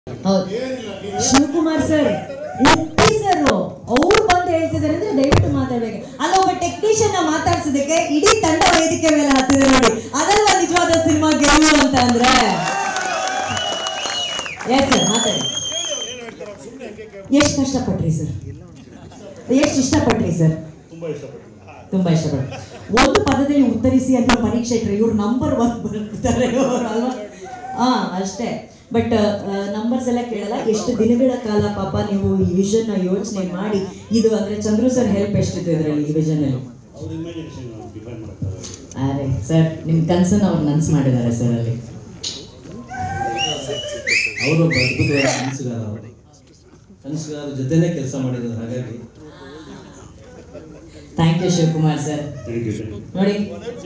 ಹೌದು Shivakumar sir Uppi sir ಅವ್ರು ಬಂದು ಹೇಳ್ತಿದ್ದಾರೆ ಅಂದ್ರೆ ದಯವಿಟ್ಟು ಮಾತಾಡ್ಬೇಕು ಅಲ್ಲ ಒಬ್ಬ ಟೆಕ್ನಿಷಿಯನ್ ಮಾತಾಡ್ಸೋದಕ್ಕೆ ಇಡೀ ತಂಡ ವೇದಿಕೆ ಮೇಲೆ ಹತ್ತಿದೆ ನೋಡಿ ಅದೆಲ್ಲ ನಿಜವಾದ ಸಿನಿಮಾ ಗೆಲುವು ಅಂತ ಅಂದ್ರೆ ಎಸ್ ಸರ್ ಮಾತಾಡಿ ಎಷ್ಟು ಕಷ್ಟಪಟ್ರಿ ಸರ್ ಎಷ್ಟು ಇಷ್ಟಪಟ್ರಿ ಸರ್ ತುಂಬಾ ಇಷ್ಟಪಡ್ತೀನಿ ತುಂಬಾ ಇಷ್ಟಪಡ್ರಿ ಒಂದು ಪದದಲ್ಲಿ ಉತ್ತರಿಸಿ ಅಂತ ಪರೀಕ್ಷೆ ಇಟ್ರೆ ಇವ್ರು ನಂಬರ್ ಒನ್ ಬರ್ತಾರೆ ಇವ್ರು ಅಲ್ವಾ ಹಾ ಅಷ್ಟೇ ಬಟ್ ನಂಬರ್ಸ್ ಎಲ್ಲ ಕೇಳಲ್ಲ ಎಷ್ಟು ದಿನಗಳ ಕಾಲ ಪಾಪ ನೀವು ಈ ವಿಷನ್ ಯೋಚನೆ ಮಾಡಿ ಇದು ಅಂದ್ರೆ ಚಂದ್ರು ಸರ್ ಹೆಲ್ಪ್ ಎಷ್ಟಿತ್ತು ಇದರಲ್ಲಿ ಈ ವಿಷನ್ ಅಲ್ಲಿ ಅವ್ರ ಇಮ್ಯಾಜಿನೇಷನ್ ಡಿಫೈನ್ ಮಾಡ್ತಾರೆ ಅರೆ ಸರ್ ನಿಮ್ ಕನ್ಸನ್ನ ಅವ್ರು ನನ್ಸ್ ಮಾಡಿದ್ದಾರೆ ಸರ್ ಅಲ್ಲಿ ಅವರು ಒಬ್ಬ ಅದ್ಭುತವಾದ ಕನಸುಗಾರ ಅವರು ಕನಸುಗಾರ ಜೊತೆನೇ ಕೆಲಸ ಮಾಡಿದ್ದಾರೆ ಹಾಗಾಗಿ thank you Shivakumar sir thank you ನೋಡಿ